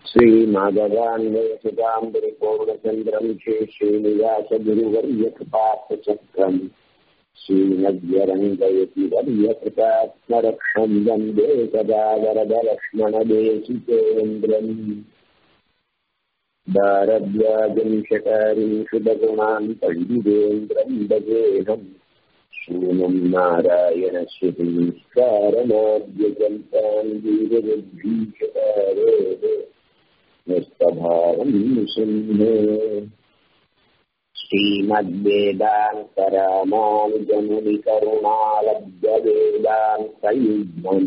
श्रीमाधवान्वयसुताम्बरिपूर्णचन्द्रम् श्रीश्रीनिवासगुरुवर्यकृपार्थचक्रम् श्रीमद्यरङ्गयति वर्यकृतात्मरक्षम् वन्दे सदा वरदलक्ष्मणदेशिकेन्द्रम् दारद्वाजम् शकारिम् शुभगुणान् पण्डितेन्द्रम् भजेहम् शूनम् नारायणस्य संस्कारमाद्यजन्तान् वीरबुद्धीशकारोः निस्तभावम् सिंहे श्रीमद्वेदान्तरामानुजमुनिकरुणालब्धवेदान्तयुग्मम्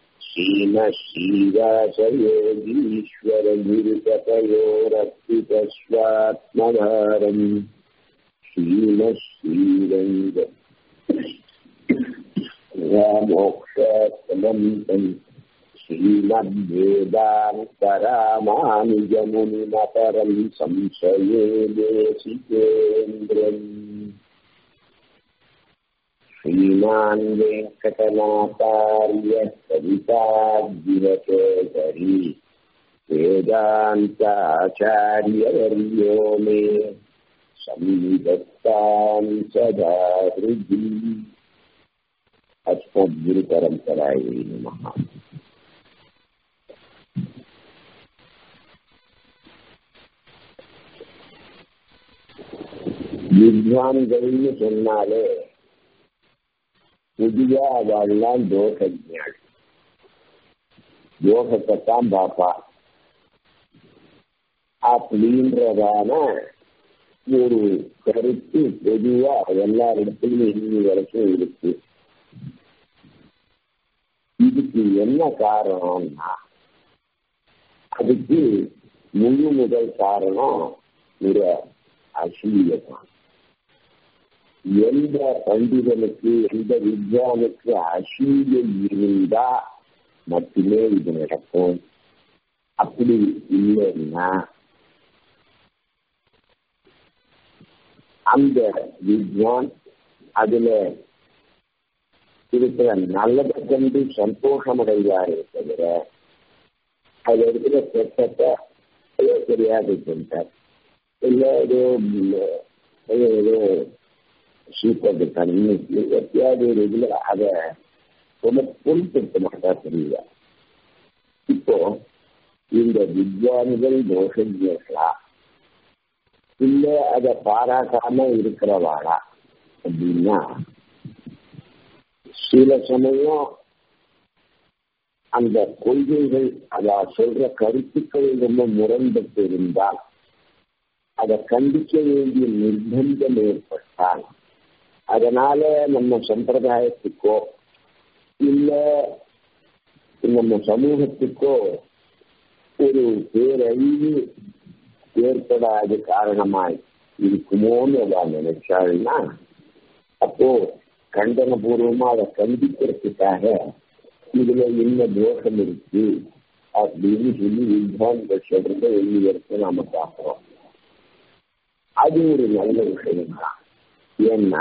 श्रीमश्रीवासयोगीश्वरगुरुपतयोरर्पितस्वात्मभारम् श्रीमश्रीरङ्ग मोक्षात्मन्तम् श्रीमद्वेदान्तरामानुजमुनिमपरम् संशये देशिकेन्द्रम् श्रीमान् वेङ्कटनाथार्य कविताद्विरचोदरी वेदान्ताचार्यवर्यो मे संविदत्तां सदा हृदि अस्मद्गुरुपरम्परायै नमः வித்வான்கள்னு சொன்னாலே புதியா அவள்லாம் தோஷஞாள் தோஷத்தை தான் பார்ப்பா அப்படின்றதான ஒரு கருத்து பொதுவா எல்லா இடத்துலயும் இன்னி வரைக்கும் இருக்கு இதுக்கு என்ன காரணம்னா அதுக்கு முழு முதல் காரணம் ஒரு அசூயதான் எந்த பண்டிதனுக்கு எந்த வித்வானுக்கு அசூய இருந்தா மட்டுமே இது நடக்கும் அப்படி இல்லைன்னா அந்த வித்வான் அதுல இருக்கிற நல்லதை கண்டு சந்தோஷம் அடைவாரே தவிர அதுல இருக்கிற கெட்டத்தை ஏதோ தெரியாது சொல்லிட்டார் இல்ல ஏதோ ஏதோ சூப்பர் தண்ணி எப்பயாவது ஒரு இதுல அதை ரொம்ப பொருட்படுத்த மாட்டா தெரியல இப்போ இந்த வித்வான்கள் தோஷங்களா இல்ல அதை பாராட்டாம இருக்கிறவாளா அப்படின்னா சில சமயம் அந்த கொள்கைகள் அத சொல்ற கருத்துக்கள் ரொம்ப முரண்பட்டு இருந்தால் அதை கண்டிக்க வேண்டிய நிர்பந்தம் ஏற்பட்டால் அதனால நம்ம சம்பிரதாயத்துக்கோ இல்ல நம்ம சமூகத்துக்கோ ஒரு பேரழிவு ஏற்படாத காரணமாய் இருக்குமோன்னு அவ நினைச்சாள்னா அப்போ கண்டனபூர்வமா அதை கண்டிக்கிறதுக்காக இதுல என்ன தோஷம் இருக்கு அப்படின்னு சொல்லி வித்வான்கள் சொல்றத வெளி வரைக்கும் நாம பார்க்கிறோம் அது ஒரு நல்ல விஷயம் தான் ஏன்னா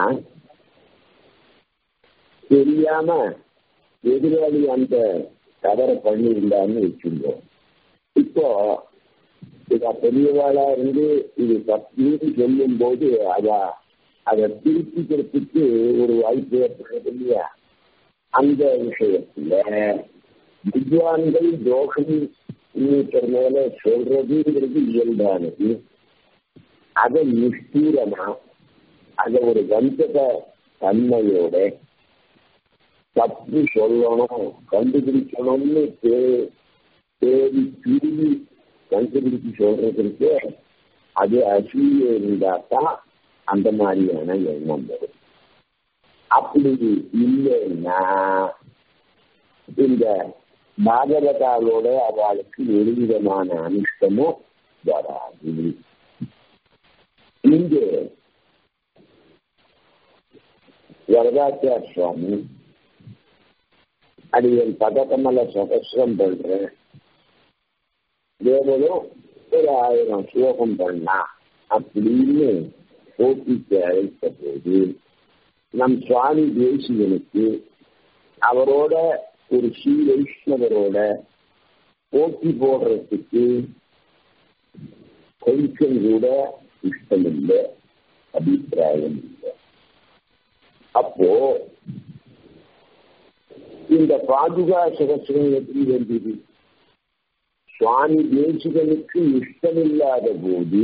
தெரியாம எதிராளி அந்த தவறை பண்ணியிருந்தான்னு வச்சுருந்தோம் இப்போ இத பெரியவாளா இருந்து இது தப்புன்னு சொல்லும் போது அத அதை திருப்பிக்கிறதுக்கு ஒரு வாய்ப்பு ஏற்படுறது இல்லையா அந்த விஷயத்துல வித்வான்கள் தோஷம் மேல சொல்றதுங்கிறது இயல்பானது அதை நிஷ்டூரமா அத ஒரு வஞ்சக தன்மையோட தப்பு சொல்லணும் கண்டுபிடிக்கணும்னு தேடி திரும்பி கண்டுபிடிச்சு சொல்றதுக்கு அது அசூய இருந்தா தான் அந்த மாதிரியான எண்ணம் வரும் அப்படி இல்லைன்னா இந்த பாகவதாவோட அவளுக்கு ஒரு விதமான அனுஷ்டமும் வராது இங்கே வரதாச்சார் சுவாமி அடியன் பதக்கமல சகசிரம் பண்றேன் தேவனும் ஒரு ஆயிரம் ஸ்லோகம் பண்ணா அப்படின்னு போட்டிக்கு அழைத்த போது நம் சுவாமி தேசிகனுக்கு அவரோட ஒரு ஸ்ரீ வைஷ்ணவரோட போட்டி போடுறதுக்கு கொஞ்சம் கூட இஷ்டம் இல்லை அபிப்பிராயம் இல்லை அப்போ இந்த பாதுகா சகசிரம் எப்படி வந்தது சுவாமி தேசிகனுக்கு இஷ்டமில்லாத போது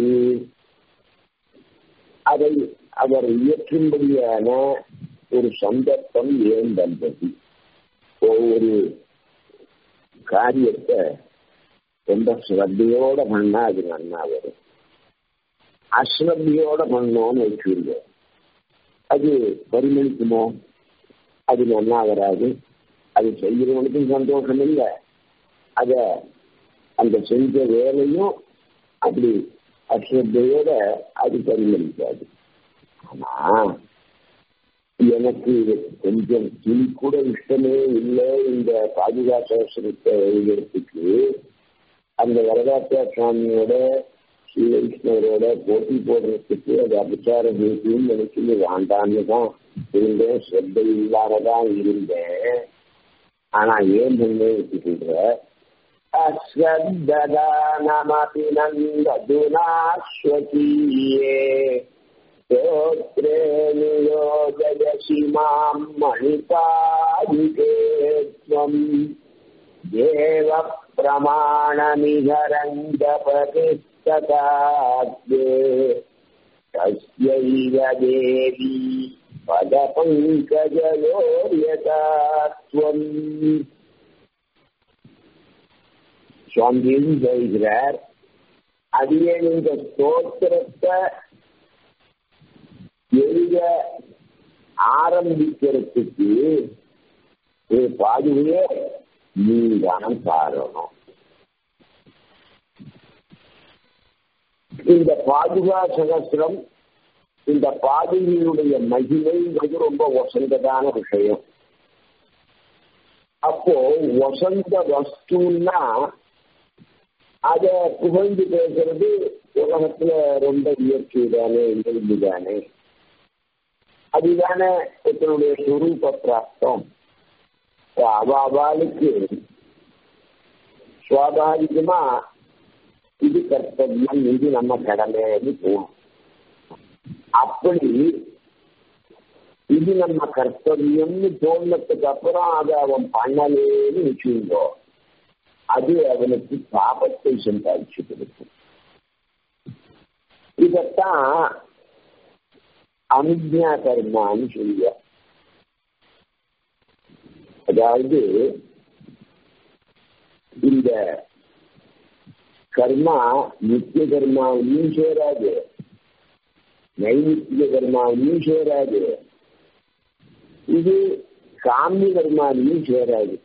அதை அவர் இயற்றும்படியான ஒரு சந்தர்ப்பம் ஏன் வந்தது ஒரு காரியத்தை ரொம்ப ஸ்ரத்தையோட பண்ணா அது நன்னா வரும் அஸ்ரத்தையோட பண்ணோம்னு வச்சுருங்க அது பரிமளிக்குமோ அது நன்னா வராது அது செய்கிறவனுக்கும் சந்தோஷம் இல்லை அத அந்த செஞ்ச வேலையும் அப்படி அஸ்ரத்தையோட அது பரிமளிக்காது ஆனா எனக்கு கொஞ்சம் துளி கூட இஷ்டமே இல்லை இந்த பாதுகாசத்தை எழுதுறதுக்கு அந்த வரதாத்தியா சுவாமியோட ஸ்ரீ வைஷ்ணவரோட போட்டி போடுறதுக்கு அது அபச்சார பேசியும் எனக்கு வேண்டான்னு தான் இருந்தேன் ஸ்ரத்தை இல்லாமதான் இருந்தேன் ஆனா ஏன் முன்னே சொல்ற அஸ்ரத்ததானமபி நந்ததுனாஸ்வகீயே स्तोत्रे नियोजयसि माम् मणिपादिके त्वम् देवप्रमाणनिहरङ्गपतिस्तकाद्ये तस्यैव देवी पदपङ्कजयोर्यथा त्वम् சுவாமியும் ஜெயிக்கிறார் அடியே இந்த ஸ்தோத்திரத்தை எழுத ஆரம்பிக்கிறதுக்கு ஒரு பாதுகையே நீதான் காரணம் இந்த பாதுகா சகசிரம் இந்த பாதுகையுடைய மகிமை அது ரொம்ப வசந்ததான விஷயம் அப்போ வசந்த வஸ்துன்னா அத புகழ்ந்து பேசுறது உலகத்துல ரொம்ப இயற்கை தானே இயல்பு தானே அதுதானே இதனுடைய சுரூப பிராப்தம் அவாவாளுக்கு சுவாபாவிகமா இது கர்த்தவியம் இது நம்ம கடமைன்னு போகும் அப்படி இது நம்ம கர்த்தவியம்னு தோணுனதுக்கு அப்புறம் அதை அவன் பண்ணலேன்னு வச்சுருந்தோ அது அவனுக்கு பாபத்தை சம்பாதிச்சு கொடுக்கும் இதத்தான் அனுஜா கர்மான்னு சொல்லுவ அதாவது இந்த கர்மா நித்திய கர்மாவிலையும் சேராது நைமித்திய கர்மாவிலையும் சேராது இது காமிய கர்மாவிலையும் சேராது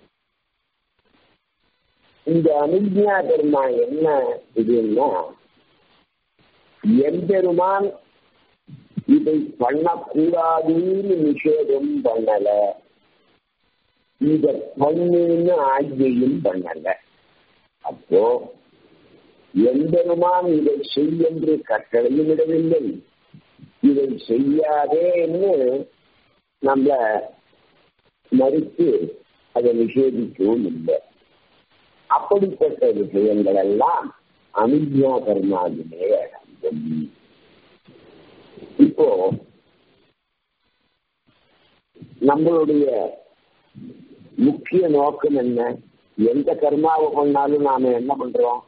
இந்த அனுஜா கர்மா என்ன இதுன்னா எம்பெருமான் இதை பண்ணக்கூடாதுன்னு நிஷேதம் பண்ணல இத பண்ணுன்னு ஆஜையும் பண்ணல அப்போ எம்பெருமான் இதை செய்யென்று கட்டளையும் இடவில்லை இதை செய்யாதேன்னு நம்மள மறுத்து அதை நிஷேதிக்கவும் இல்லை அப்படிப்பட்ட விஷயங்கள் எல்லாம் அனுஜா கர்மாவிலே அடங்கும் இப்போ நம்மளுடைய முக்கிய நோக்கம் என்ன எந்த கர்மாவை பண்ணாலும் நாம என்ன பண்றோம்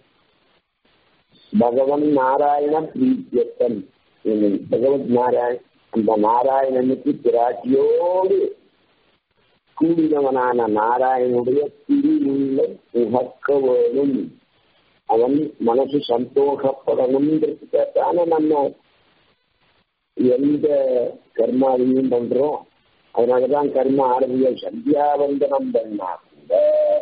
பகவன் நாராயண பிரீத்தியத்தன் பகவத் நாராயண் அந்த நாராயணனுக்கு பிராட்டியோடு கூடினவனான நாராயணுடைய திருவுள்ள உகக்க வேணும் அவன் மனசு சந்தோஷப்படணும்ன்றதுக்கான நம்ம எந்த கர்மாவையும் பண்றோம் அதனாலதான் கர்ம ஆரம்பிய சந்தியாவந்தனம் பண்ணா கூட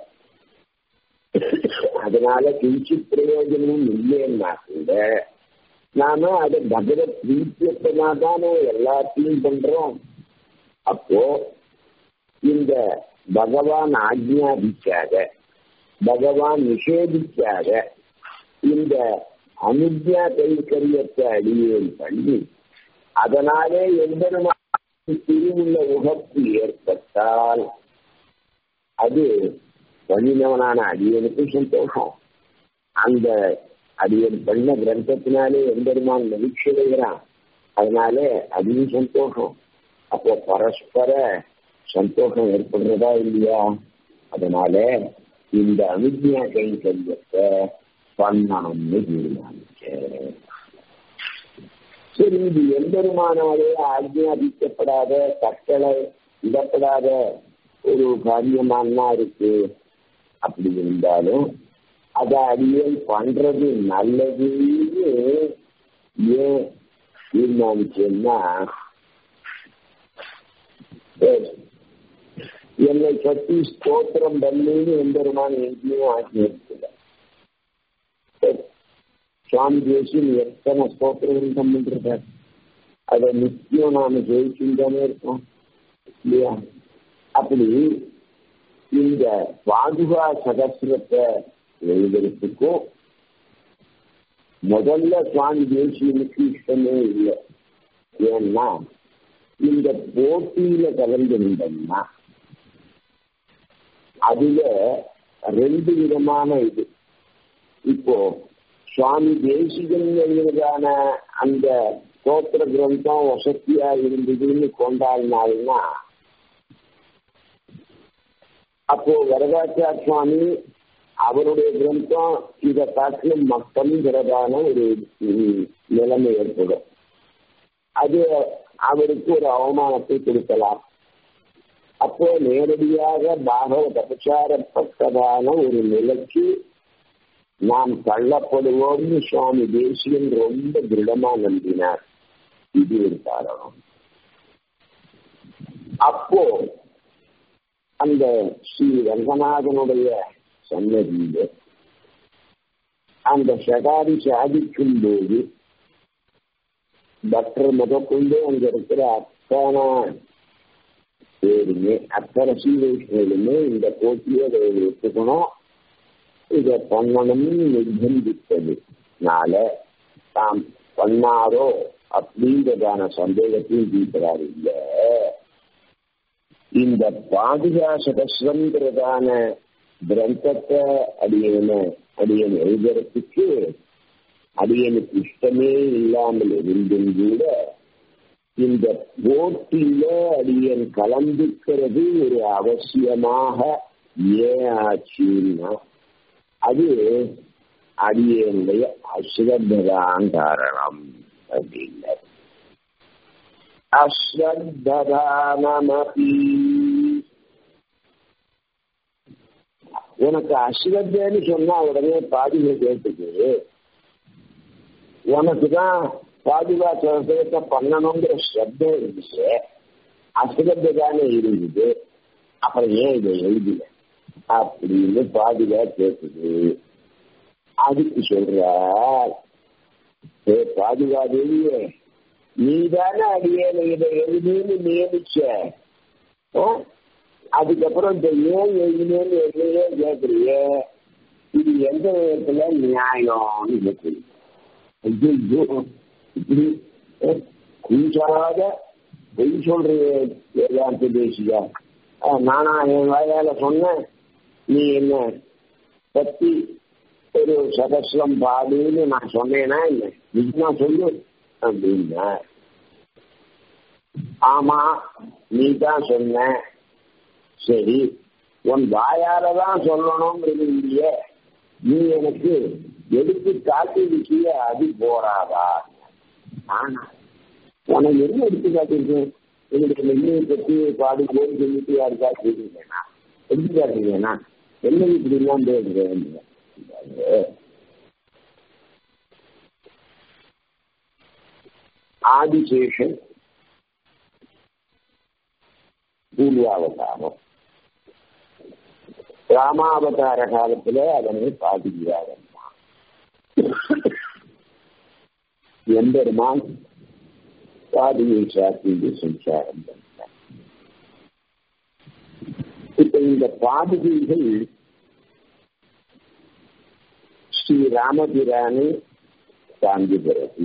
அதனால கிஞ்சி பிரயோஜனமும் இல்லைன்னா கூட நாம அதை பகவத் பிரீத்தியத்தனா தானே எல்லாத்தையும் பண்றோம் அப்போ இந்த பகவான் ஆக்ஞாபிக்காத பகவான் நிஷேதிக்காத இந்த அனுஜா கைக்கரியத்தை அடியேன் பண்ணி அதனாலே எம்பெருமான திருவுள்ள உகப்பு ஏற்பட்டால் அது பண்ணினவனான அடியனுக்கும் சந்தோஷம் அந்த அடியன் பண்ண கிரந்தத்தினாலே எம்பெருமான் மகிழ்ச்சி அடைகிறான் அதனால அதையும் சந்தோஷம் அப்போ பரஸ்பர சந்தோஷம் ஏற்படுறதா இல்லையா அதனால இந்த அனுஜ்ஞா கைங்கரியத்தை பண்ணணும்னு தீர்மானிச்சேன் சரி இது எம்பெருமானாலே ஆஜ்ஞாபிக்கப்படாத கட்டளை இடப்படாத ஒரு காரியமானா இருக்கு அப்படி இருந்தாலும் அதை அடியேன் பண்றது நல்லதுன்னு ஏன் தீர்மானிச்சேன்னா என்னை பற்றி ஸ்தோத்திரம் பண்ணுன்னு எம்பெருமான் எங்கேயும் ஆஜ்ஞாபிக்கல சுவாமி தேசியம் எத்தனை ஸ்தோத்திரம் பண்ணிருக்கார் அதை நிச்சயம் நாம ஜெயிச்சுட்டானே இருக்கோம் இல்லையா அப்படி இந்த பாதுகா சகசிரத்தை எழுதுறதுக்கும் முதல்ல சுவாமி தேசியனுக்கு இஷ்டமே இல்லை ஏன்னா இந்த போட்டியில கலந்துருந்தோம்னா அதுல ரெண்டு விதமான இது இப்போ சுவாமி தேசிகன் எழுதுறதான அந்த ஸ்தோத்திர கிரந்தம் வசதியா இருந்ததுன்னு கொண்டாடினாருன்னா அப்போ வரதாச்சார் சுவாமி அவருடைய கிரந்தம் இதை காட்டிலும் மட்டம்ங்கிறதான ஒரு நிலைமை ஏற்படும் அது அவருக்கு ஒரு அவமானத்தை கொடுக்கலாம் அப்போ நேரடியாக பாகவத பிரச்சாரப்பட்டதான ஒரு நிலைக்கு நாம் தள்ளப்படுவோம்னு சுவாமி தேசியன் ரொம்ப திருடமா நம்பினார் இது ஒரு காரணம் அப்போ அந்த ஸ்ரீ ரங்கநாதனுடைய சன்னதியில அந்த சகாரி சாதிக்கும் போது பக்தர் முதற்கொண்டு அங்க இருக்கிற அத்தனை பேருமே அத்தனை சீவைகளுமே இந்த போட்டியை எடுத்துக்கணும் இதை பண்ணணும்னு நிர்பந்தித்தது நாள தாம் பண்ணாரோ அப்படின்றதான சந்தேகத்தையும் தீர்க்கிறார் இல்ல இந்த பாதுகா சதஸ்வங்கிறதான கிரந்தத்தை அடியன அடியன் எழுதுறதுக்கு அடியனுக்கு இஷ்டமே இல்லாமல் இருந்தும் கூட இந்த போட்டியில அடியன் கலந்துக்கிறது ஒரு அவசியமாக ஏன் ஆச்சுன்னா அது அடியனுடைய அஸ்ரத்தான் காரணம் அப்படின்னார் அஸ்ரத்தானமபி உனக்கு அஸ்ரத்தன்னு சொன்னா உடனே பாதிகை கேட்டுக்கு உனக்கு தான் பாதுகாப்பு பண்ணணுங்கிற ஸ்ரத்த இருந்துச்சு அஸ்ரத்த தானே இருந்தது அப்புறம் ஏன் இதை எழுதல அப்படின்னு பாதுகா கேட்குது அதுக்கு சொல்றார் ஏ பாதுகா தேவியே நீ தானே அடியேன இதை எழுதுன்னு நியமிச்ச அதுக்கப்புறம் இந்த ஏன் எழுதினேன்னு எழுதியே கேட்குறிய இது எந்த விதத்துல நியாயம்னு கேட்குறீங்க ஐயோ இப்படி குஞ்சாத பொய் சொல்றிய வேதாந்த தேசியா நானா என் வாயால சொன்னேன் நீ என்ன பத்தி ஒரு சதஸ்லம் பாடுன்னு நான் சொன்னேனா என்ன நிஜமா சொல்லு அப்படின்னா ஆமா நீ தான் சொன்ன சரி உன் வாயால தான் சொல்லணும்ன்றது இல்லையே நீ எனக்கு எடுத்து காட்டி இருக்கிய அது போறாதா ஆனா உனக்கு என்ன எடுத்து காட்டியிருக்கேன் என்னுடைய நெல்லையை பற்றி பாடு போய் சொல்லிட்டு யாருக்கா கேட்டீங்கன்னா எடுத்து காட்டுறீங்கன்னா என்ன இப்படி எல்லாம் பேசுறேன் ஆதிசேஷன் பூர்வாவதாரம் ராமாவதார காலத்துல அதனை பாதிக்கிறார் எம்பெருமான் பாதியை சாத்தி சஞ்சாரம் பண்ணார் இப்ப இந்த பாதுகைகள் ஸ்ரீ ராமபிரானை சார்ந்துகிறது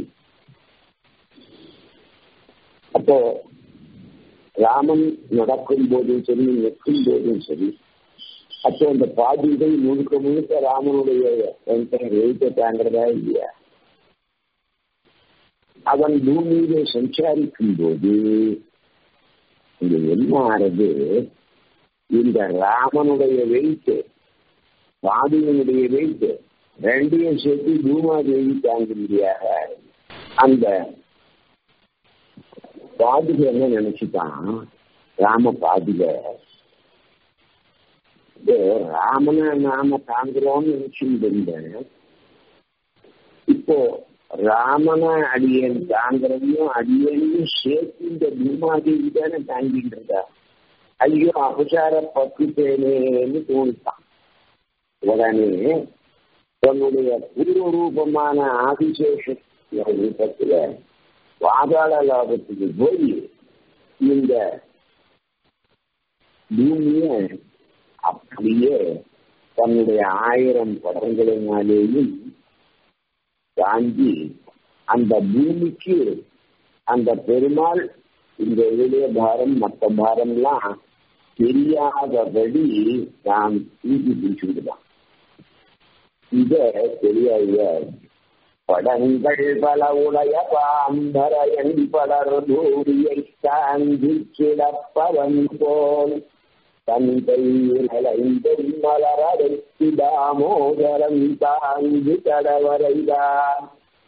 அப்போ ராமன் நடக்கும் போதும் சரி நிற்கும் போதும் சரி அப்போ அந்த பாதிகை முழுக்க முழுக்க ராமனுடைய எழுத்த தாங்கிறதா இல்லையா அவன் பூமியிலே சஞ்சாரிக்கும் போது இங்க என்ன ஆறது இந்த ராமனுடைய வெயிட்டு பாதியினுடைய வெயிட்டு ரெண்டையும் சேர்த்து பூமாதேவி தாங்க முடியாத அந்த பாதுகை என்ன நினைச்சுட்டான் ராம பாதுகை ராமனை நாம தாங்குறோம்னு நினைச்சுட்டு இருந்தேன் இப்போ ராமனை அடியன் தாங்குறதையும் அடியனையும் சேர்த்து இந்த பூமாதேவி தானே தாங்கிட்டு இருக்கா ஐயோ அபசார பக்குத்தேனேன்னு தோணித்தான் உடனே தன்னுடைய பூர்வ ரூபமான ஆதிசேஷ ரூபத்துல பாதாள லாபத்துக்கு போய் இந்த பூமிய அப்படியே தன்னுடைய ஆயிரம் படங்களினாலேயும் தாண்டி அந்த பூமிக்கு அந்த பெருமாள் இந்த எளிய பாரம் மற்ற பாரம்லாம் தெரியாதபடி நாம் தூக்கி பிடிச்சுக்கிட்டுதான் இத தெரியாத படங்கள் பல உடைய பாம்பரையன் பலர் தூரியை தாங்கி கிடப்பவன் போல் தந்தை நலைந்தை மலரடைத்து தாமோதரம் தாங்கி கடவரைதான்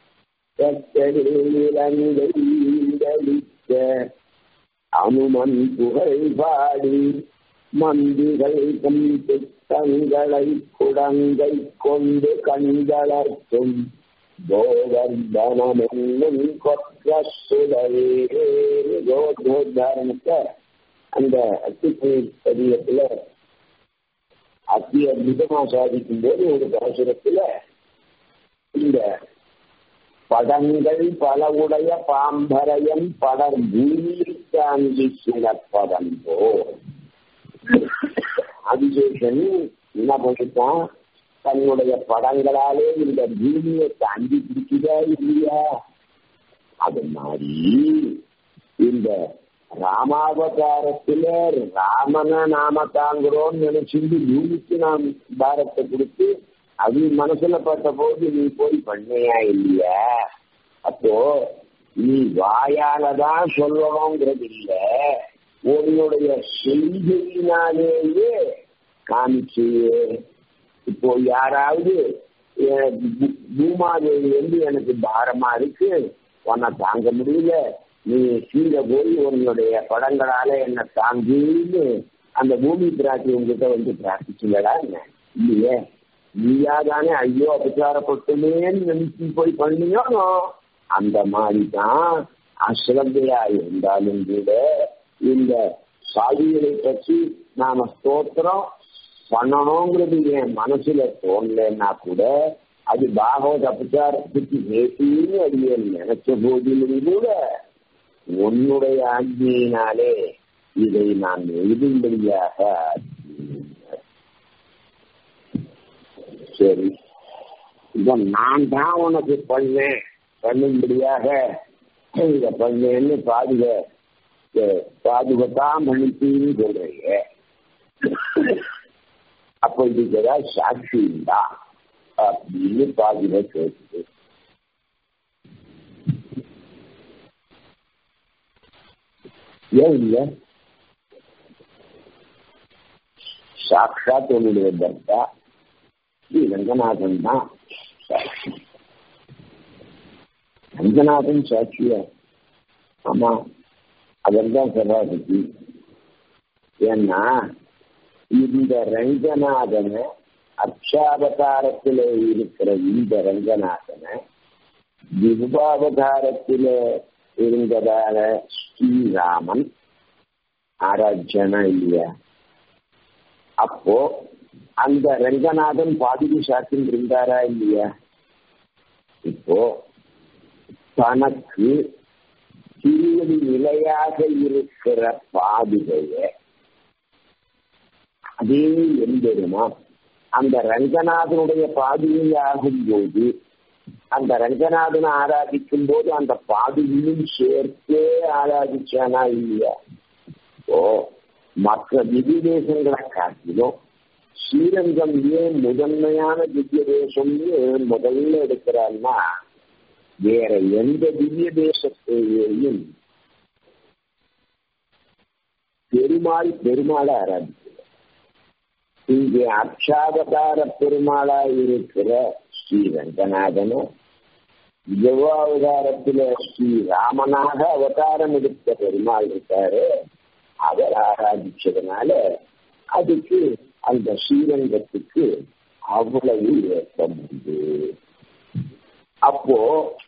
இலங்கை அனுமன் புகழ் பாடி மந்திகள் தங்களை குடங்கை கொண்டு கண்களர்க்கும் கோவர்தனமென்னும் கொற்ற சுடரே கோதாரணத்தை அந்த அத்திப்பை பதியத்துல அத்தி அற்புதமா சாதிக்கும் போது ஒரு பாசுரத்துல இந்த படங்கள் பல உடைய பாம்பரையன் படர் பூமியில் தாங்கி கிடப்பதன் போ அதிசேஷன் என்ன பண்ணிட்டான் தன்னுடைய படங்களாலே இந்த பூமியை தாண்டி பிடிக்குதா இல்லையா அது மாதிரி இந்த ராமாவதாரத்துல ராமனை நாம தாங்குறோம்னு நினைச்சிருந்து பூமிக்கு நாம் பாரத்தை கொடுத்து அது மனசுல பட்ட போது நீ போய் பண்ணையா இல்லையா அப்போ நீ வாயாலதான் சொல்லணுங்கிறது இல்ல உன்னுடைய செய்தியினாலேயே காமிச்சு இப்போ யாராவது பூமாதேவி வந்து எனக்கு பாரமா இருக்கு உன்னை தாங்க முடியல நீ கீழே போய் உன்னுடைய படங்களால என்ன தாங்கின்னு அந்த பூமி பிராட்டி உங்ககிட்ட வந்து பிரார்த்திச்சுலடா என்ன இல்லையே நீயா தானே ஐயோ அபச்சாரப்பட்டுமேன்னு நினைச்சு போய் பண்ணியோ அந்த மாதிரி தான் அஸ்ரத்தையா இருந்தாலும் கூட இந்த சாதிகளை பற்றி நாம ஸ்தோத்திரம் பண்ணணுங்கிறது என் மனசுல தோணலன்னா கூட அது பாகவத அபச்சாரத்துக்கு நேசின்னு அது நினைச்ச போதிலும் கூட உன்னுடைய ஆజ్ఞையினாலே இதை நான் எழுதும்படியாக சரி இப்ப நான் தான் உனக்கு பண்ணேன் பண்ணும்படியாக இத பண்ணேன்னு பாதுக பாதுகத்தான் பண்ணிட்டீன்னு சொல்றீங்க அப்ப இதுக்கு ஏதாவது சாட்சி உண்டா அப்படின்னு பாதுக கேட்டுது ஏன் இல்ல சாட்சாத் உன்னுடைய பர்த்தா ஸ்ரீ ரங்கநாதன் தான் சாட்சி ரங்கநாதன் சாட்சியா ஆமா அவர் தான் சபாபதி ஏன்னா இந்த ரங்கநாதனை அக்ஷாவதாரத்தில் இருக்கிற இந்த ரங்கநாதனை விபுபாவதாரத்தில் இருந்ததால ஸ்ரீராமன் ஆராய்ச்சனா இல்லையா அப்போ அந்த ரங்கநாதன் பாதிரி சாத்தின் இருந்தாரா இல்லையா இப்போ தனக்கு திருவடி நிலையாக இருக்கிற பாதுகைய அதே எம்பெருமா அந்த ரங்கநாதனுடைய பாதுகை ஆகும் போது அந்த ரங்கநாதனை ஆராதிக்கும் போது அந்த பாதுகையும் சேர்த்தே ஆராதிச்சானா இல்லையா ஓ மற்ற விதி தேசங்களை காட்டிலும் ஸ்ரீரங்கம் ஏன் முதன்மையான திவ்ய தேசம்னு முதல்ல எடுக்கிறான்னா வேற எந்த திவ்ய தேசத்தையும் பெருமாள் பெருமாளை ஆராதிக்கிறார் இங்கே அக்ஷாவதார பெருமாளாய் இருக்கிற ஸ்ரீ ரங்கநாதனும் யுவாவதாரத்துல ஸ்ரீ ராமனாக அவதாரம் எடுத்த பெருமாள் இருக்காரு அவர் ஆராதிச்சதுனால அதுக்கு அந்த ஸ்ரீரங்கத்துக்கு அவ்வளவு ஏற்றம் உண்டு அப்போ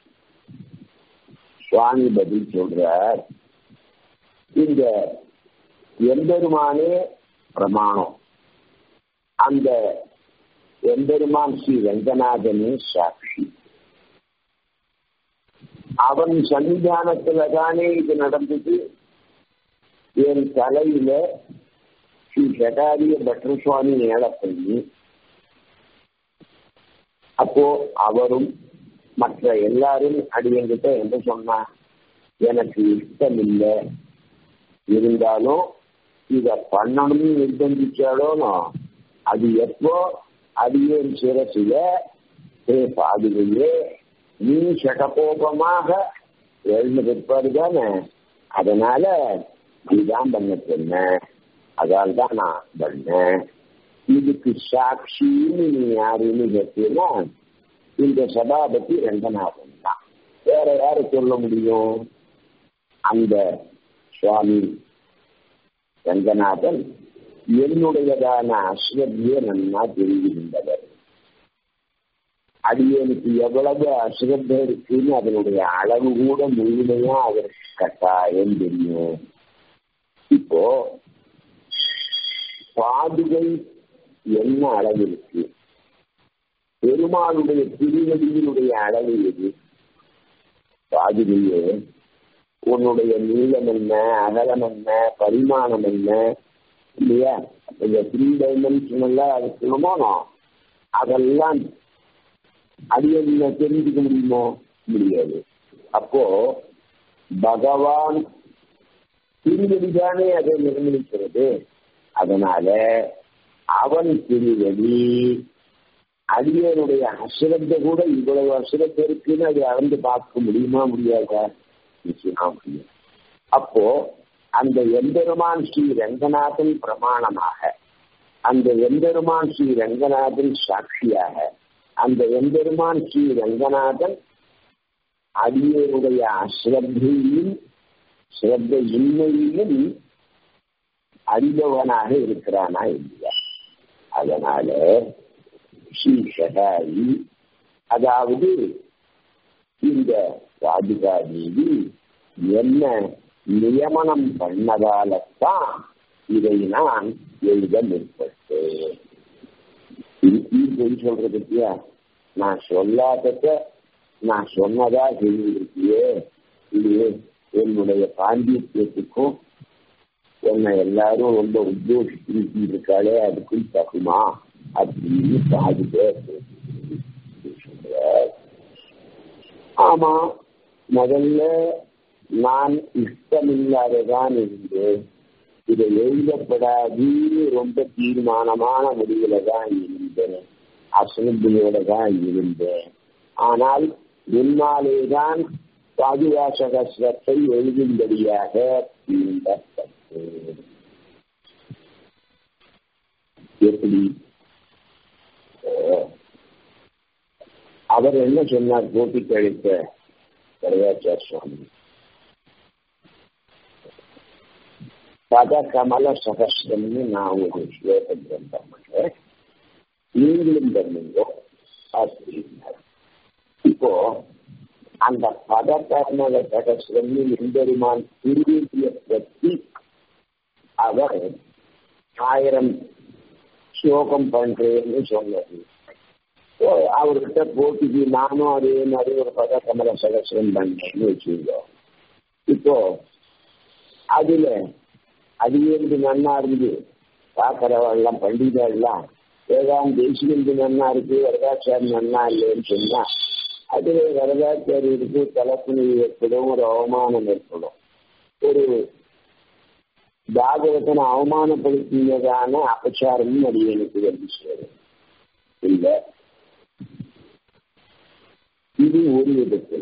சுவாமி பதில் சொல்றார் இந்த எம்பெருமானே பிரமாணம் அந்த எம்பெருமான் ஸ்ரீ ரங்கநாதனே சாட்சி அவன் சன்னிதானத்துல தானே இது நடந்தது என் தலையில ஸ்ரீ ஜடாரிய பட்டர் சுவாமி ஏழ பண்ணி அப்போ அவரும் மற்ற எல்லாரும் அடியங்கிட்ட என்ன சொன்னா எனக்கு இஷ்டம் இல்லை இருந்தாலும் இத பண்ணணும்னு நிர்பந்திச்சாலும் அது எப்போ அடியேன் சிரசில பாதுகையே நீ சடகோபமாக எழுந்த பிற்பாடு தானே அதனால நீதான் பண்ண சொன்ன அதால் தான் நான் பண்ணேன் இதுக்கு சாட்சின்னு நீ யாருன்னு கேட்டீங்கன்னா இந்த சபாபதி ரங்கநாதன் தான் வேற யாரு சொல்ல முடியும் அந்த சுவாமி ரங்கநாதன் என்னுடையதான அஸ்வத்திய நன்னா தெரிவிக்கின்றவர் அடியனுக்கு எவ்வளவு அசுரத்த இருக்குன்னு அதனுடைய அளவு கூட முழுமையா அதற்கு கட்டாயம் தெரியும் இப்போ பாதுகை என்ன அளவு இருக்கு பெருமாளுடைய திருவடியினுடைய அளவு எது பாதுகையே உன்னுடைய நீளம் என்ன அகலம் என்ன பரிமாணம் என்ன இல்லையா இந்த த்ரீ டைமென்ஷனல்ல அது சொல்லணுமோ அதெல்லாம் அடியல்ல தெரிஞ்சுக்க முடியுமோ முடியாது அப்போ பகவான் திருவடிதானே அதை நிர்ணயிக்கிறது அதனால அவன் திருவடி அடியனுடைய அசுரத்தை கூட இவ்வளவு அசுரத்தை இருக்குன்னு அதை அளந்து பார்க்க முடியுமா முடியாதா நிச்சயமா முடியும் அப்போ அந்த எம்பெருமான் ஸ்ரீ ரங்கநாதன் பிரமாணமாக அந்த எம்பெருமான் ஸ்ரீ ரங்கநாதன் சாட்சியாக அந்த எம்பெருமான் ஸ்ரீ ரங்கநாதன் அடியனுடைய அஸ்ரத்தையும் சிரத்த இன்மையிலும் அறிபவனாக இருக்கிறானா இல்லையா அதனால ஸ்ரீ ஷடாரி அதாவது இந்த ராதிகா தேவி என்ன நியமனம் பண்ணதாலத்தான் இதை நான் எழுத முற்பட்டேன் பொய் சொல்றது பத்தியா நான் சொல்லாதத நான் சொன்னதா தெரிஞ்சிருக்கியே இது என்னுடைய பாண்டியத்துக்கும் என்னை எல்லாரும் ரொம்ப உத்தேசித்து இருக்காளே அதுக்கும் தகுமா அப்படின்னு பாதி பேர் ஆமா முதல்ல நான் இஷ்டமில்லாததான் இருந்தேன் இதை எழுதப்படாது ரொம்ப தீர்மானமான முடிவுல தான் இருந்தேன் அசனத்தினோட தான் இருந்தேன் ஆனால் முன்னாலேதான் பாதுகாசகஸ்வத்தை எழுதும்படியாக தீண்டப்பட்டேன் எப்படி அவர் என்ன சொன்னார் போட்டி கழித்த வரதாச்சார் சுவாமி பத கமல சகஸ்ரம்னு நான் ஒரு ஸ்லோக கிரந்தம் பண்றேன் நீங்களும் பண்ணுங்க அப்படின்னார் இப்போ அந்த பத கர்மல சகஸ்ரம்னு எம்பெருமான் திருவிய பற்றி அவர் ஆயிரம் ஸ்லோகம் பண்றேன்னு சொன்னது அவர்கிட்ட போட்டிக்கு நானும் அதே மாதிரி ஒரு பத கமல சகசிரம் பண்ணேன்னு வச்சுருந்தோம் இப்போ அதுல அடியேந்து நன்னா இருந்து பார்க்கிறவெல்லாம் பண்டிதெல்லாம் ஏதாவது தேசியந்து நன்னா இருக்கு வரதாச்சாரி நன்னா இல்லைன்னு சொன்னா அதுல வரதாச்சாரியருக்கு தலைப்புணி ஏற்படும் ஒரு அவமானம் ஏற்படும் ஒரு பாகவதனை அவமானப்படுத்தியதான அபச்சாரம் அடியனுக்கு வந்து சேரும் இல்ல இது ஒரு விதத்துல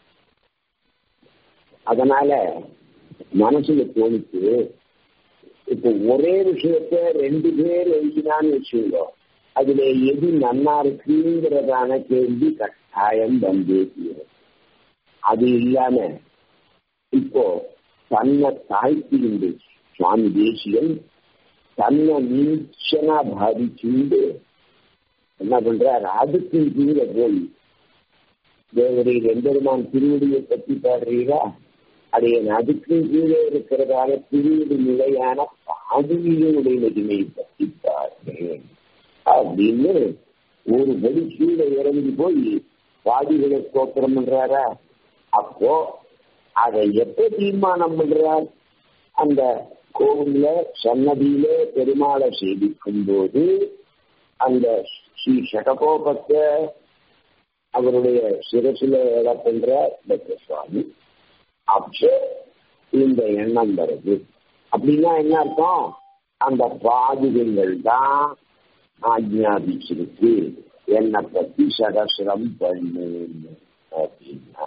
அதனால மனசுல தோணிச்சு இப்ப ஒரே விஷயத்த ரெண்டு பேர் எழுதினான்னு வச்சுக்கோ அதுல எது நன்னா இருக்குங்கிறதான கேள்வி கட்டாயம் வந்தே தீரும் அது இல்லாம இப்போ தன்னை தாழ்த்திண்டு சுவாமி தேசியன் தன்னை நீச்சனா பாதிச்சுண்டு என்ன பண்றார் அதுக்கு கீழே போய் தேவரை எம்பெருமான் திருவடியை பற்றி பாடுறீரா அது என் அதுக்கு கீழே இருக்கிறதால திருவடி நிலையான பாதுகையுடைய மகிமையை பற்றி பாடுறேன் அப்படின்னு ஒரு படி கீழே இறங்கி போய் பாதிகளை ஸ்தோத்திரம் பண்றாரா அப்போ அதை எப்ப தீர்மானம் பண்றார் அந்த கோவில்ல சன்னதியில பெருமாளை சேவிக்கும் போது அந்த ஸ்ரீ சடகோபத்தை அவருடைய சிரசில இட பண்ற பக்த சுவாமி அப்போ இந்த எண்ணம் வருது அப்படின்னா என்ன அர்த்தம் அந்த பாதுகைகள் தான் ஆஜ்ஞாபிச்சிருக்கு என்னை பத்தி சகசிரம் பண்ணு அப்படின்னா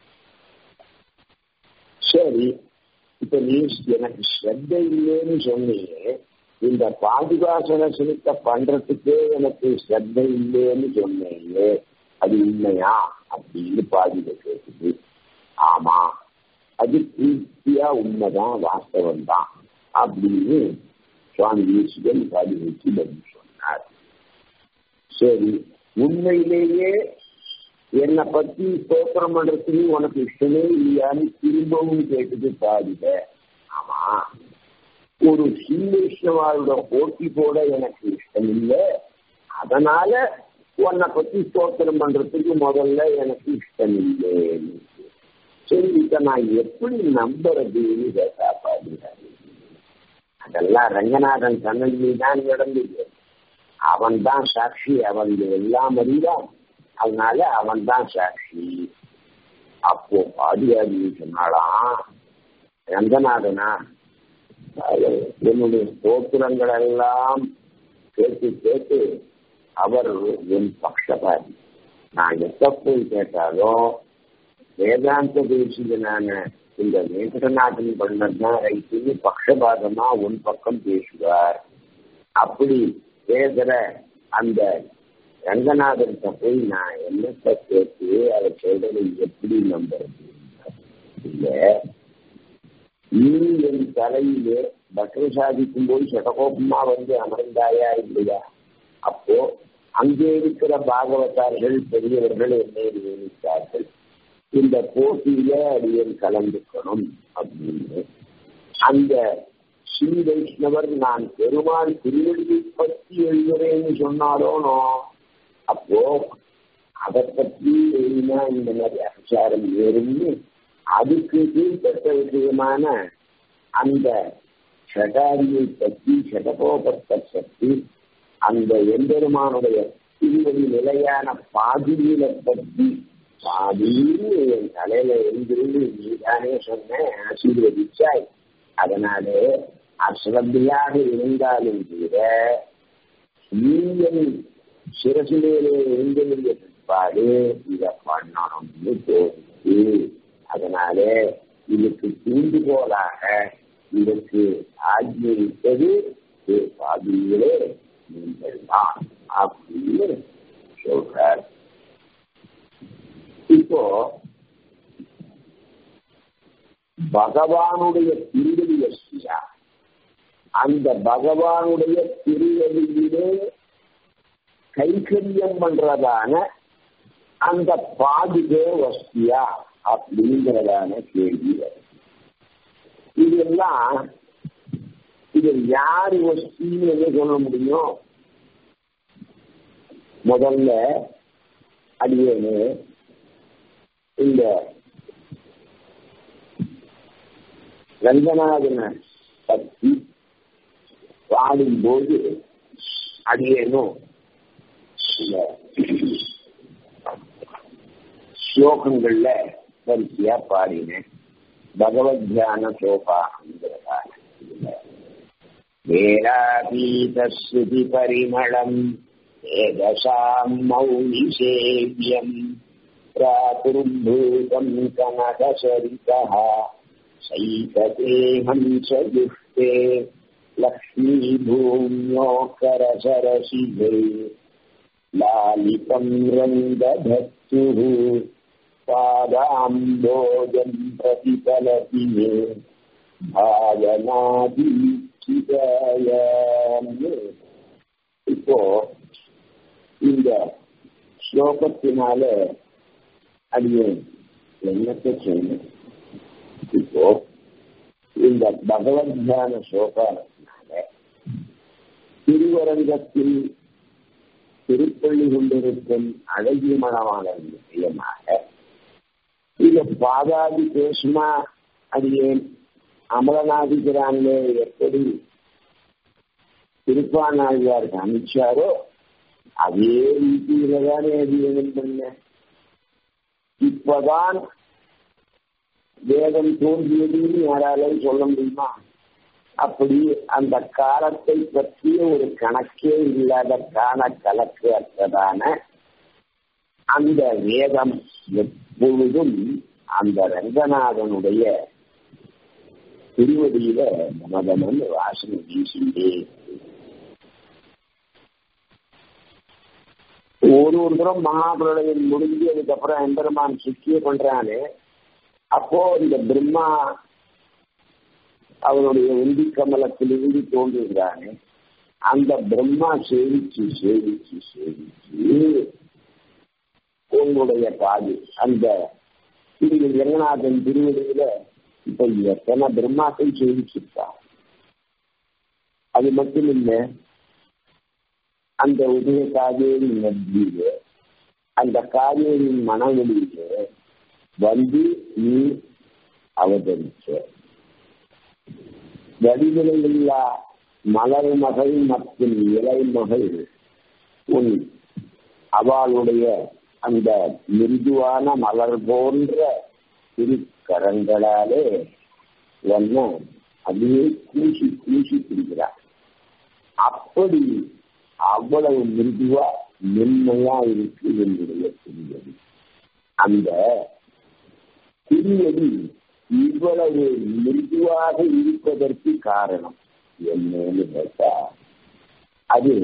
சரி இப்ப நீ எனக்கு ஸ்ரத்த இல்லைன்னு சொன்னீங்க இந்த பாதுகாசன சிறுத்த பண்றதுக்கே எனக்கு ஸ்ரத்த இல்லைன்னு சொன்னீங்க அது உண்மையா அப்படின்னு பாதிக்க கேக்குது ஆமா அது பூர்த்தியா உண்மைதான் வாஸ்தவம் தான் அப்படின்னு சுவாமி ஈஸ்வரன் பாதிக்கு பதில் சொன்னார் சரி உண்மையிலேயே என்னை பத்தி ஸ்தோத்திரம் பண்றதுக்கு உனக்கு இஷ்டமே இல்லையான்னு திரும்பவும் கேட்டது பாதித ஆமா ஒரு ஸ்ரீவைஷ்ணவாரோட போட்டி போட எனக்கு இஷ்டம் இல்லை அதனால உன்னை பத்தி ஸ்தோத்திரம் பண்றதுக்கு முதல்ல எனக்கு இஷ்டம் இல்லை சரி இத நான் எப்படி நம்புறதுன்னு கேட்டா பாடுறாரு அதெல்லாம் ரங்கநாதன் சன்னதி தான் நடந்தது அவன் தான் சாட்சி அவன் எல்லாம் அறிவான் அதனால அவன் தான் சாட்சி அப்போ பாதியாரி சொன்னாலாம் ரங்கநாதனா என்னுடைய ஸ்தோத்திரங்கள் எல்லாம் கேட்டு கேட்டு அவர் என் பக்ஷபாதி நான் எப்ப போய் கேட்டாலும் வேதாந்த தேசிகனான இந்த வெங்கடநாதன் பண்ணதான் ரைட்டுன்னு பக்ஷபாதமா உன் பக்கம் பேசுவார் அப்படி பேசுற அந்த ரங்கநாதர்கிட்ட போய் நான் என்னத்தை கேட்டு அதை சொல்றதை எப்படி நம்புறது இல்ல நீ என் தலையிலே பக்ரம் சாதிக்கும் போது சட்டகோபமா வந்து அமர்ந்தாயா இல்லையா அப்போ அங்கே இருக்கிற பாகவதார்கள் பெரியவர்கள் என்னை நியமித்தார்கள் இந்த போட்டியில அடியன் கலந்துக்கணும் அப்படின்னு அந்த ஸ்ரீ வைஷ்ணவர் நான் பெருமாள் திருவடியை பற்றி எழுதுறேன்னு சொன்னாரோனோ அப்போ அதை பற்றி எழுதினா இந்த மாதிரி அபிச்சாரம் ஏறும்னு அதுக்கு கீழ்பட்ட விஷயமான அந்த ஷடாரியை பற்றி ஷடகோபத்தை பற்றி அந்த எம்பெருமானுடைய திருவடி நிலையான பாதியில பற்றி பாதின்னு என் தலையில எழுந்திருந்து நீதானே சொன்ன ஆசீர்வதிச்சாய் அதனாலே அஸ்ரத்தையாக இருந்தாலும் கூட நீயன் சிரசிலேயே எழுந்தெழுதிய பிற்பாடு இதை பண்ணணும்னு தோணுது அதனால இதுக்கு தூண்டுகோலாக இதற்கு ஆஜ்ஞிப்பது பாதியிலே நீங்கள் தான் அப்படின்னு சொல்றார் இப்போ பகவானுடைய திருவடி வஸ்தியா அந்த பகவானுடைய திருவடியிலே கைக்கரியம் பண்றதான அந்த பாதுகே வஸ்தியா அப்படிங்கிறதான கேள்வி இதெல்லாம் இது யாரு வஸ்தின்னு சொல்ல முடியும் முதல்ல அடியேனு இந்த ரங்கநாதனை பற்றி பாடும்போது அடியேனும் இந்த ஸ்லோகங்கள்ல வரிசையா பாடினேன் பகவத் தியான சோபாங்கிறதான वेलातीतश्रुतिपरिमळम् वेदसाम् मौलिसेव्यम् प्रातुर्भूतम् कनकसरितः सैकते हंसदुष्टे लक्ष्मीभूम्योऽकरसरसिधे लालितम् रङ्गधत्तुः पादाम्बोजम् प्रतिफलति मे பாவனாதீட்சிதாயான்னு இப்போ இந்த ஸ்லோகத்தினால அடியே என்னத்தை சொன்னேன் இப்போ இந்த பகவத் தியான ஸ்லோகத்தினால திருவரங்கத்தில் திருப்பள்ளி கொண்டிருக்கும் அழகிய மனமான விஷயமாக இது பாதாதி பேசுமா அடியேன் அமலநாதிக்கிறாங்களே எப்படி திருப்பானாழ்வார் காமிச்சாரோ அதே ரீதியில தானே அடியேன் பண்ண இப்பதான் வேதம் தோன்றியதுன்னு யாராலையும் சொல்ல முடியுமா அப்படி அந்த காலத்தை பற்றிய ஒரு கணக்கே இல்லாத காண கலக்கு அற்றதான அந்த வேதம் எப்பொழுதும் அந்த ரங்கநாதனுடைய திருவடியில மனதமன் வாசனை வீசிண்டே ஒரு ஒரு தரம் மகாபிரளயம் முடிஞ்சு அதுக்கப்புறம் எம்பெருமான் சுற்றிய பண்றானே அப்போ இந்த பிரம்மா அவனுடைய உந்தி கமலத்திலிருந்து தோன்றுகிறானே அந்த பிரம்மா சேவிச்சு சேவிச்சு சேவிச்சு உங்களுடைய பாது அந்த திரு ஜெகநாதன் திருவடியில இப்ப எத்தனை பிரம்மாக்கள் சேவிச்சிருக்கா அது மட்டும் இல்லை அந்த உதய காவேரி நதியில அந்த காவேரியின் மனவெளியில வந்து நீ அவதரிச்ச வடிவிலையில்லா மலர் மகள் மற்றும் இலை மகள் உன் அவளுடைய அந்த மிருதுவான மலர் போன்ற திருக்கரங்களாலே ஒன்ன அப்படியே கூசி கூசி பிடிக்கிறார் அப்படி அவ்வளவு மிருதுவா மென்மையா இருக்கு என்னுடைய திருவடி அந்த திருவடி இவ்வளவு மிருதுவாக இருப்பதற்கு காரணம் என்னன்னு கேட்டா அது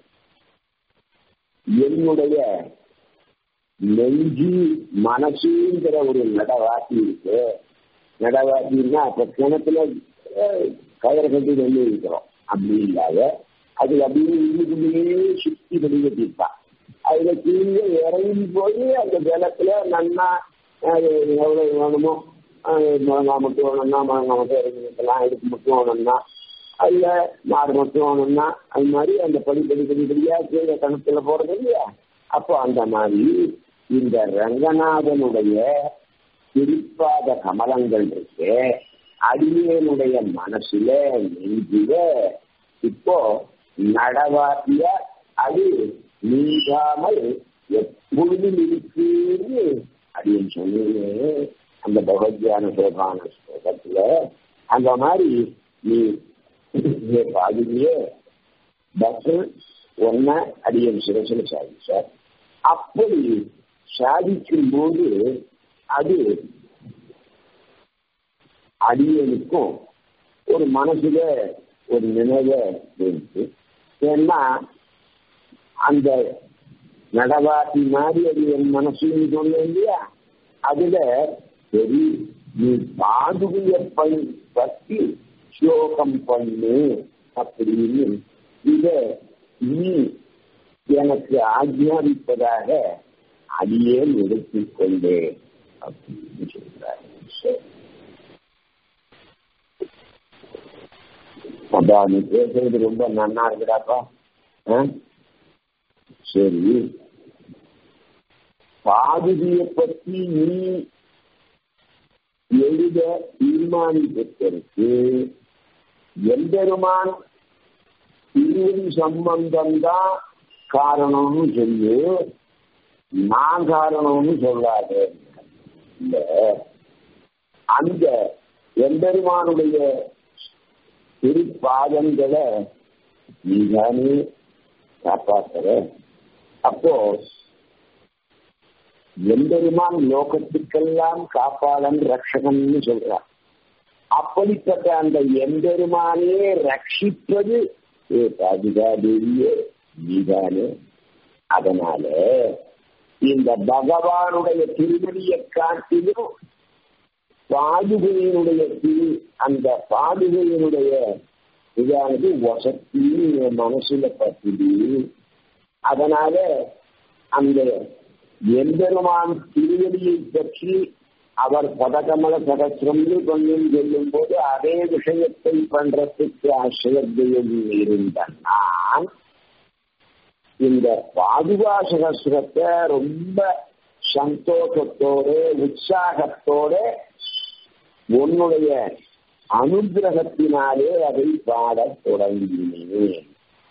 என்னுடைய நெஞ்சு மனசுங்கிற ஒரு நடவாட்டி இருக்கு நடவாட்டின்னா அப்ப கிணத்துல கயிறு கட்டி வெளியே இருக்கிறோம் அப்படி இல்லாத அது அப்படியே உள்ளுக்குள்ளேயே சுத்தி வடிவட்டிருப்பான் அதுல கீழே இறங்கி போய் அந்த ஜலத்துல நன்னா எவ்வளவு வேணுமோ முழங்காய் மட்டும் வேணும்னா முழங்காய் மட்டும் இறங்கி வைக்கலாம் எடுத்து மட்டும் வேணும்னா அதுல மாடு மட்டும் வேணும்னா அது மாதிரி அந்த படி படி படி படியா கீழே கணத்துல போறது இல்லையா அப்போ அந்த மாதிரி இந்த ரங்கநாதனுடைய திருப்பாத கமலங்கள் இருக்கு அடியனுடைய மனசுல நெஞ்சில இப்போ நடவாட்டிய அது நீங்காமல் எப்பொழுதும் இருக்குன்னு அப்படின்னு சொன்னீங்க அந்த பகவத்யான சோபான ஸ்லோகத்துல அந்த மாதிரி நீ பாதிலேயே பஸ் ஒன்ன அடியன் சிரசில சாதிச்சார் அப்படி சாதிக்கும் போது அது அடியனுக்கும் ஒரு மனசுல ஒரு நினைவை இருக்கு ஏன்னா அந்த நடவாட்டி மாதிரி அது என் மனசுன்னு சொன்னேன் இல்லையா அதுல சரி நீ பாதுகைய பற்றி ஸ்லோகம் பண்ணு அப்படின்னு இத நீ எனக்கு ஆஜ்ஞாபிப்பதாக அடியேன் எடுத்துக்கொண்டே அப்படின்னு சொல்றாரு அப்பா நீ பேசுறது ரொம்ப நன்னா இருக்குடாப்பா சரி பாதுகியை பற்றி நீ எழுத தீர்மானிப்பதற்கு எம்பெருமான் திருவடி சம்பந்தம் தான் காரணம்னு சொல்லு நான் காரணம்னு சொல்லாது இல்ல அந்த எம்பெருமானுடைய திருப்பாதங்களை நீதானே காப்பாத்துற அப்போ எம்பெருமான் லோகத்துக்கெல்லாம் காப்பாளன் ரட்சகன்னு சொல்றான் அப்படிப்பட்ட அந்த எம்பெருமானே ரட்சிப்பது ஏ பாதுகாதேவியே நீதானே அதனால இந்த பகவானுடைய திருவடியை காட்டிலும் பாதுகையினுடைய திரு அந்த பாதுகையினுடைய இதானது வசத்தின்னு என் மனசுல பத்துது அதனால அந்த எம்பெருமான் திருவடியை பற்றி அவர் பதகமல சகசிரம்னு கொஞ்சம் சொல்லும் போது அதே விஷயத்தை பண்றதுக்கு அசிரத்தையும் இருந்த நான் இந்த பாதுகா சகசிரத்தை ரொம்ப சந்தோஷத்தோட உற்சாகத்தோட உன்னுடைய அனுகிரகத்தினாலே அதை பாடத் தொடங்கினேன்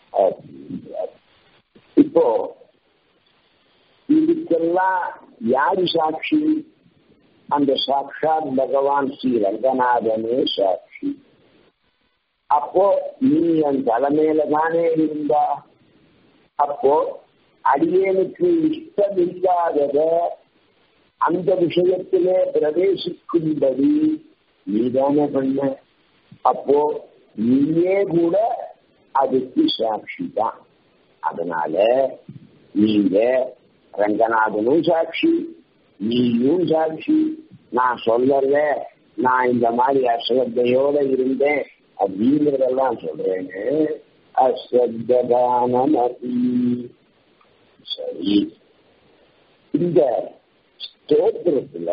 இப்போ இதுக்கெல்லாம் யாரு சாட்சி அந்த சாட்சாத் பகவான் ஸ்ரீ ரங்கநாதனே சாட்சி அப்போ நீ என் தலைமையில தானே இருந்தா அப்போ அடியேனுக்கு இஷ்டம் இல்லாதத அந்த விஷயத்திலே பிரவேசிக்கும்படி நீதானே பண்ண அப்போ நீயே கூட அதுக்கு சாட்சி தான் அதனால நீங்க ரங்கநாதனும் சாட்சி நீயும் சாட்சி நான் சொல்லல நான் இந்த மாதிரி அஸ்ரத்தையோட இருந்தேன் அப்படிங்கிறதெல்லாம் சொல்றேன்னு அஸ்ரத்தானமதி சரி இந்த ஸ்தோத்திரத்துல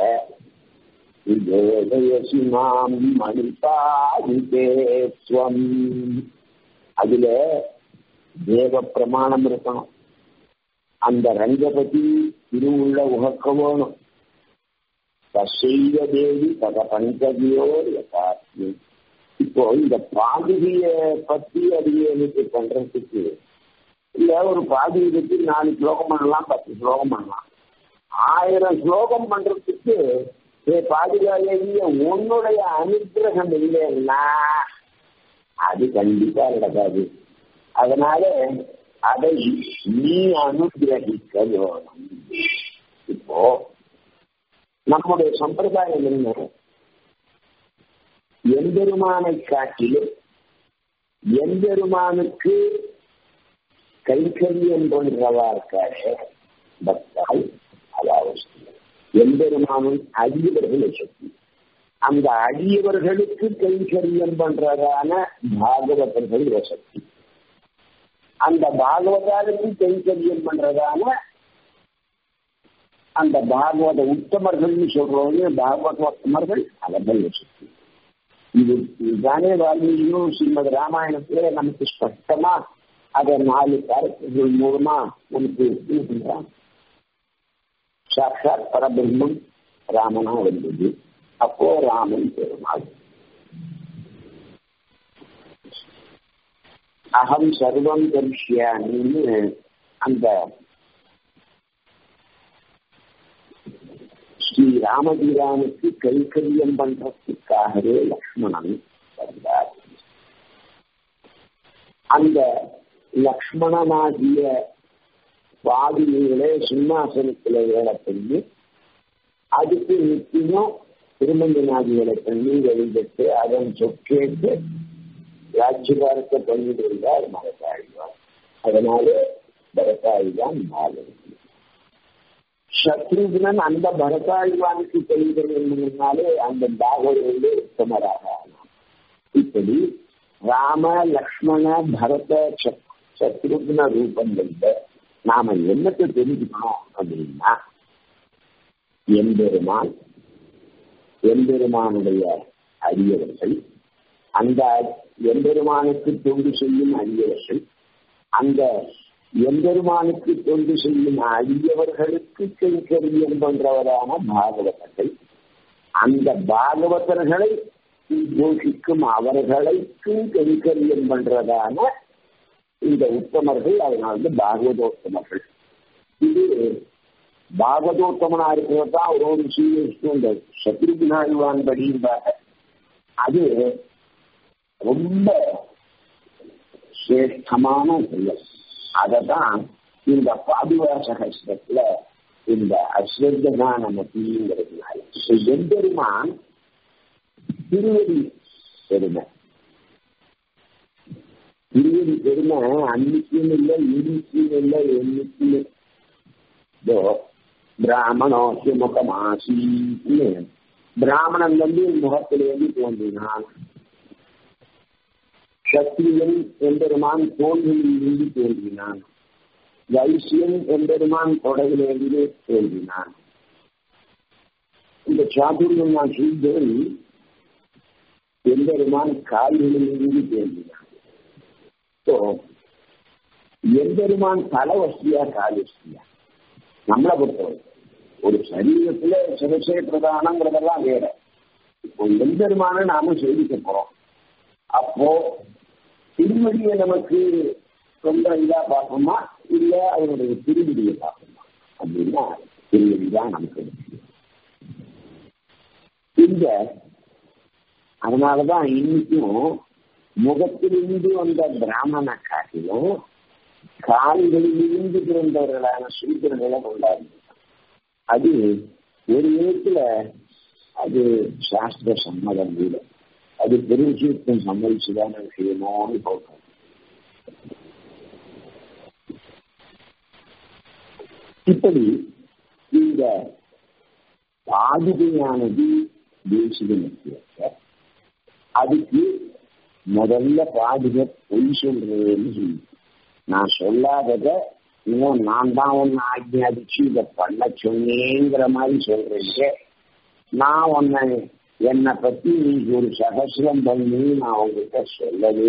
மாம் மணிபாதிதேஸ்வம் அதுல தேவ பிரமாணம் இருக்கணும் அந்த ரங்கபதி திருவுள்ள உகக்க வேணும் தசைவ தேவி பத பங்கதியோ யதார்த்தி இப்போ இந்த பாதுகைய பத்தி அடியனுக்கு பண்றதுக்கு இல்ல ஒரு பாதுகைக்கு நாலு ஸ்லோகம் பண்ணலாம் பத்து ஸ்லோகம் பண்ணலாம் ஆயிரம் ஸ்லோகம் பண்றதுக்கு ஏ பாதுகாதேவிய உன்னுடைய அனுகிரகம் இல்லைன்னா அது கண்டிப்பா நடக்காது அதனால அதை நீ அனுகிரகிக்க வேணும் இப்போ நம்முடைய சம்பிரதாயம் என்ன எம்பெருமானை காட்டிலும் எம்பெருமானுக்கு கைக்கரியம் பண்றவா இருக்காரு பக்தால் அதாவது எம்பெருமானும் அடியவர்கள் சக்தி அந்த அடியவர்களுக்கு கைங்கரியம் பண்றதான பாகவதர்கள் சக்தி அந்த பாகவதாலுக்கு கைங்கரியம் பண்றதான அந்த பாகவத உத்தமர்கள்னு சொல்றவங்க பாகவத உத்தமர்கள் அவர்கள் சக்தி இது தானே வால்மீகியும் ஸ்ரீமத் ராமாயணத்துல நமக்கு ஸ்பஷ்டமா அதை நாலு கருத்துகள் மூலமா நமக்கு பண்றான் சாட்சாத் பரபிரம்மம் ராமனா வந்தது அப்போ ராமன் பெருமாள் அகம் சர்வம் கரிஷ்யானின்னு அந்த ஸ்ரீ ராமபீரானுக்கு கைக்கரியம் பண்றதுக்காகவே லக்ஷ்மணன் வந்தார் அந்த லக்ஷ்மணனாகிய பாதியிலே சிம்மாசனத்துல வேலை பண்ணி அதுக்கு நித்தியம் திருமஞ்சனாதிகளை பண்ணி வெளிப்பட்டு அதன் சொற்கேட்டு ராஜ்யபாரத்தை பண்ணிட்டு இருந்தார் மரத்தாழ்வார் அதனால பரதாழ்வான் மாதவி சத்ருகுணன் அந்த பரதாழ்வானுக்கு கைங்கரியம்னாலே அந்த பாகவதோடு உத்தமராக ஆனான் இப்படி ராம லக்ஷ்மண பரத சத்ருகுண ரூபங்கள்ல நாம என்னத்தை தெரிஞ்சுக்கணும் அப்படின்னா எம்பெருமான் எம்பெருமானுடைய அடியவர்கள் அந்த எம்பெருமானுக்கு தொண்டு செய்யும் அடியவர்கள் அந்த எம்பெருமானுக்கு தொண்டு செய்யும் அடியவர்களுக்கு கைங்கரியம் பண்றவரான பாகவதர்கள் அந்த பாகவதர்களை போஷிக்கும் அவர்களுக்கு கைங்கரியம் பண்றதான இந்த உத்தமர்கள் அதனால வந்து பாகவதோத்தமர்கள் இது பாகவதோத்தமனா இருக்கிறது தான் ஒரு சீரியஸ் இந்த சத்ருகுணாயுவான் படிம்பாங்க அது ரொம்ப சிரேஷ்டமான செயல் அததான் இந்த பாதுகா சகசிரத்துல இந்த அஸ்வத்தான மத்திங்கிறதுனால எம்பெருமான் திருவடி பெருமை திருவடி பெருமை அன்னைக்கும் இல்லை இன்னைக்கும் இல்லை என்னைக்கும் இதோ பிராமணோக்கு முகமாசின்னு பிராமணன் வந்து முகத்திலேருந்து தோன்றினான் சத்திரியன் எம்பெருமான் தோல்வியிலிருந்து தோன்றினான் வைசியன் எம்பெருமான் தொடரிலிருந்து தோன்றினான் இந்த சாதுரியம் நான் செய்தேன் எம்பெருமான் கால்களிலிருந்து தோன்றினான் ஸோ எம்பெருமான் தலைவஸ்தியா கால்வஸ்தியா நம்மளை பொறுத்தவரை ஒரு சரீரத்துல சிவசே பிரதானங்கிறதெல்லாம் வேற இப்போ எம்பெருமான நாம செய்திக்க போறோம் அப்போ திருவடியை நமக்கு ரொம்ப இதா பார்ப்போமா இல்ல அவருடைய திருவடியை பார்ப்போமா அப்படின்னா திருவடி தான் நமக்கு இந்த அதனாலதான் இன்னைக்கும் முகத்திலிருந்து வந்த பிராமண காட்டிலும் கால்களிலிருந்து பிறந்தவர்களான சூத்திரர்களை கொண்டாடி அது ஒரு விதத்துல அது சாஸ்திர சம்மதம் இல்லை அது பெருவிஷயத்தின் சம்மதிச்சுதான விஷயமோன்னு போகும் இப்படி இந்த பாதுகையானது தேசிகனுக்கு அதுக்கு முதல்ல பாதுகை பொய் சொல்றதுன்னு சொல்லி நான் சொல்லாதத இன்னும் நான் தான் ஒன்னு ஆஜ்ஞாதிச்சு இதை பண்ண சொன்னேங்கிற மாதிரி சொல்றீங்க நான் உன்னை என்னை பத்தி நீங்க ஒரு சகசிரம் பண்ணி நான் உங்ககிட்ட சொல்லவே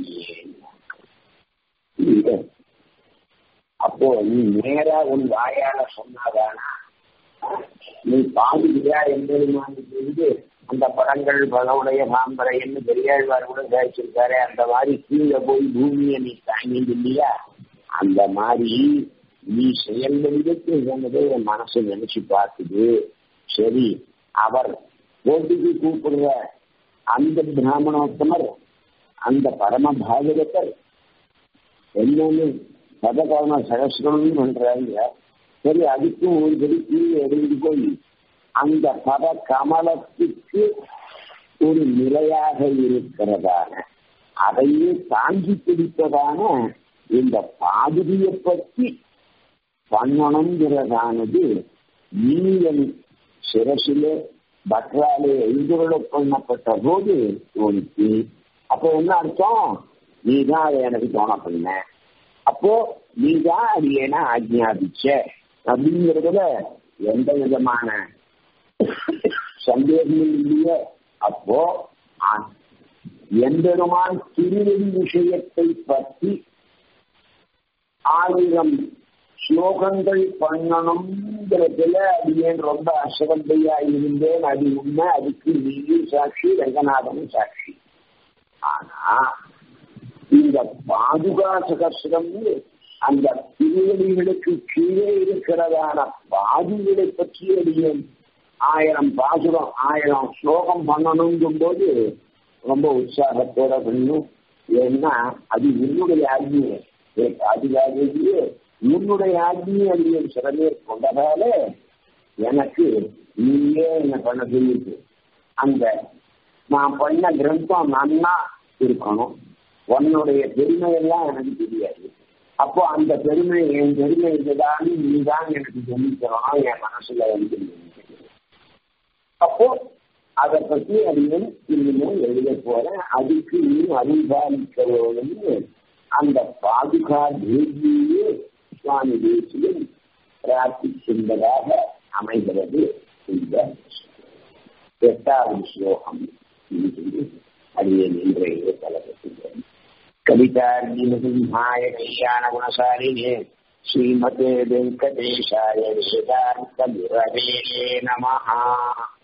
இல்லையே அப்போ நீ நேரா உன் வாயால சொன்னாதானா நீ பாதுகையா எம்பெருமானுக்கு இருந்து அந்த படங்கள் பகவுடைய பாம்பரைன்னு பெரியாழ்வார் கூட கேச்சிருக்காரு அந்த மாதிரி கீழே போய் பூமியை நீ தாங்கிட்டு இல்லையா அந்த மாதிரி நீ செயல் வடிவத்தை சொன்னதை என் மனசு நினைச்சு பார்க்குது சரி அவர் போட்டிக்கு கூப்பிடுற அந்த பிராமணோத்தமர் அந்த பரம பாகவதர் என்னன்னு பதகர்ம சகசிரம்னு பண்றாங்க சரி அதுக்கும் ஒரு படி கீழே எழுந்து போய் அந்த பத கமலத்துக்கு ஒரு நிலையாக இருக்கிறதான அதையே தாங்கி பிடிப்பதான இந்த பாதுகையை பற்றி பண்ணணுங்கிறதானது நீலன் சிரசிலே பக்ராலே எழுந்துள்ள பண்ணப்பட்ட போது தோணிச்சு அப்போ என்ன அர்த்தம் நீ தான் அதை எனக்கு தோண பண்ண அப்போ நீ தான் அது ஏன்னா ஆஜ்ஞாபிச்ச அப்படிங்கிறதுல எந்த விதமான சந்தேகமும் இல்லையே அப்போ எம்பெருமான் திருவெளி விஷயத்தை பற்றி ஆயிரம் ஸ்லோகங்கள் பண்ணணுங்கிறதுல அது ஏன் ரொம்ப அசவந்தையா இருந்தேன் அது உண்மை அதுக்கு நீயும் சாட்சி ரங்கநாதனும் சாட்சி ஆனா இந்த பாதுகா சகசிரம் அந்த திருவடிகளுக்கு கீழே இருக்கிறதான பாதுகளை பற்றி அறியேன் ஆயிரம் பாசுரம் ஆயிரம் ஸ்லோகம் பண்ணணுங்கும் போது ரொம்ப உற்சாகத்தோட பண்ணும் ஏன்னா அது உன்னுடைய ஆஜ்ஞை பாதுகாதையே உன்னுடைய ஆஜ்ஞை அறிய சில பேர் கொண்டதால எனக்கு நீயே என்ன பண்ண சொல்லிட்டு அந்த நான் பண்ண கிரந்தம் நன்னா இருக்கணும் உன்னுடைய பெருமையெல்லாம் எனக்கு தெரியாது அப்போ அந்த பெருமை என் பெருமை இதுதான் நீதான் எனக்கு சொல்லித்தரணும் என் மனசுல வந்து அப்போ அதை பத்தி அதிகம் இன்னும் எழுத போறேன் அதுக்கு நீ அனுபாலிக்கணும்னு அந்த பாதுகா தேவியே சுவாமி தேசியம் பிரார்த்திக்கின்றதாக அமைகிறது இந்த எட்டாவது ஸ்லோகம் சொல்லி அடியே இன்றைய தலைப்பட்டுள்ளேன் कवितार्जुनसिंहाय कल्याणगुणशालिने श्रीमते वेङ्कटेशाय वेदान्तगुरवे नमः